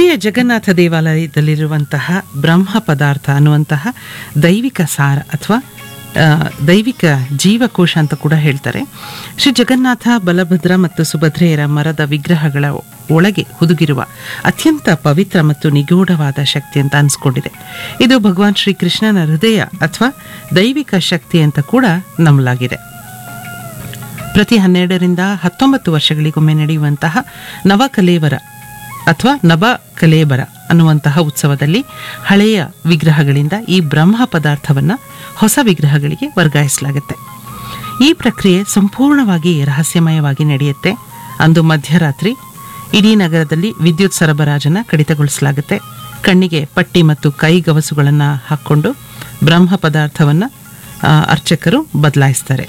ಪುರಿಯ ಜಗನ್ನಾಥ ದೇವಾಲಯದಲ್ಲಿರುವಂತಹ ಬ್ರಹ್ಮ ಪದಾರ್ಥ ಅನ್ನುವಂತಹ ದೈವಿಕ ಸಾರ ಅಥವಾ ಆ, ದೈವಿಕ ಜೀವಕೋಶ ಅಂತ ಕೂಡ ಹೇಳ್ತಾರೆ ಶ್ರೀ ಜಗನ್ನಾಥ ಬಲಭದ್ರ ಮತ್ತು ಸುಭದ್ರೆಯರ ಮರದ ವಿಗ್ರಹಗಳ ಒಳಗೆ ಹುದುಗಿರುವ ಅತ್ಯಂತ ಪವಿತ್ರ ಮತ್ತು ನಿಗೂಢವಾದ ಶಕ್ತಿ ಅಂತ ಅನ್ಸ್ಕೊಂಡಿದೆ ಇದು ಭಗವಾನ್ ಶ್ರೀ ಕೃಷ್ಣನ ಹೃದಯ ಅಥವಾ ದೈವಿಕ ಶಕ್ತಿ ಅಂತ ಕೂಡ ನಂಬಲಾಗಿದೆ ಪ್ರತಿ ಹನ್ನೆರಡರಿಂದ ಹತ್ತೊಂಬತ್ತು ವರ್ಷಗಳಿಗೊಮ್ಮೆ ನಡೆಯುವಂತಹ ನವಕಲೇವರ ಅಥವಾ ನವ ಕಲೇಬರ ಅನ್ನುವಂತಹ ಉತ್ಸವದಲ್ಲಿ ಹಳೆಯ ವಿಗ್ರಹಗಳಿಂದ ಈ ಬ್ರಹ್ಮ ಪದಾರ್ಥವನ್ನು ಹೊಸ ವಿಗ್ರಹಗಳಿಗೆ ವರ್ಗಾಯಿಸಲಾಗುತ್ತೆ ಈ ಪ್ರಕ್ರಿಯೆ ಸಂಪೂರ್ಣವಾಗಿ ರಹಸ್ಯಮಯವಾಗಿ ನಡೆಯುತ್ತೆ ಅಂದು ಮಧ್ಯರಾತ್ರಿ ಇಡೀ ನಗರದಲ್ಲಿ ವಿದ್ಯುತ್ ಸರಬರಾಜನ್ನ ಕಡಿತಗೊಳಿಸಲಾಗುತ್ತೆ ಕಣ್ಣಿಗೆ ಪಟ್ಟಿ ಮತ್ತು ಕೈಗವಸುಗಳನ್ನು ಹಾಕ್ಕೊಂಡು ಬ್ರಹ್ಮ ಪದಾರ್ಥವನ್ನು ಅರ್ಚಕರು ಬದಲಾಯಿಸ್ತಾರೆ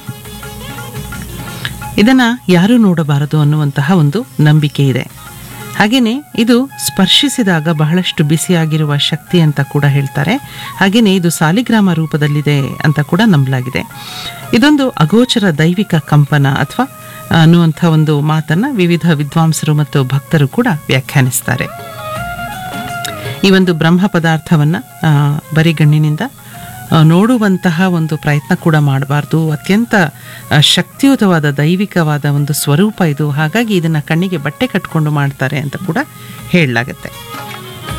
ಇದನ್ನ ಯಾರೂ ನೋಡಬಾರದು ಅನ್ನುವಂತಹ ಒಂದು ನಂಬಿಕೆ ಇದೆ ಹಾಗೆಯೇ ಇದು ಸ್ಪರ್ಶಿಸಿದಾಗ ಬಹಳಷ್ಟು ಬಿಸಿಯಾಗಿರುವ ಶಕ್ತಿ ಅಂತ ಕೂಡ ಹೇಳ್ತಾರೆ ಹಾಗೆಯೇ ಇದು ಸಾಲಿಗ್ರಾಮ ರೂಪದಲ್ಲಿದೆ ಅಂತ ಕೂಡ ನಂಬಲಾಗಿದೆ ಇದೊಂದು ಅಗೋಚರ ದೈವಿಕ ಕಂಪನ ಅಥವಾ ಅನ್ನುವಂಥ ಒಂದು ಮಾತನ್ನ ವಿವಿಧ ವಿದ್ವಾಂಸರು ಮತ್ತು ಭಕ್ತರು ಕೂಡ ವ್ಯಾಖ್ಯಾನಿಸ್ತಾರೆ ಈ ಒಂದು ಬ್ರಹ್ಮ ಪದಾರ್ಥವನ್ನ ಆ, ಬರಿಗಣ್ಣಿನಿಂದ ಆ, ನೋಡುವಂತಹ ಒಂದು ಪ್ರಯತ್ನ ಕೂಡ ಮಾಡಬಾರ್ದು ಅತ್ಯಂತ ಆ, ಶಕ್ತಿಯುತವಾದ ದೈವಿಕವಾದ ಒಂದು ಸ್ವರೂಪ ಇದು ಹಾಗಾಗಿ ಇದನ್ನ ಕಣ್ಣಿಗೆ ಬಟ್ಟೆ ಕಟ್ಕೊಂಡು ಮಾಡ್ತಾರೆ ಅಂತ ಕೂಡ ಹೇಳಲಾಗತ್ತೆ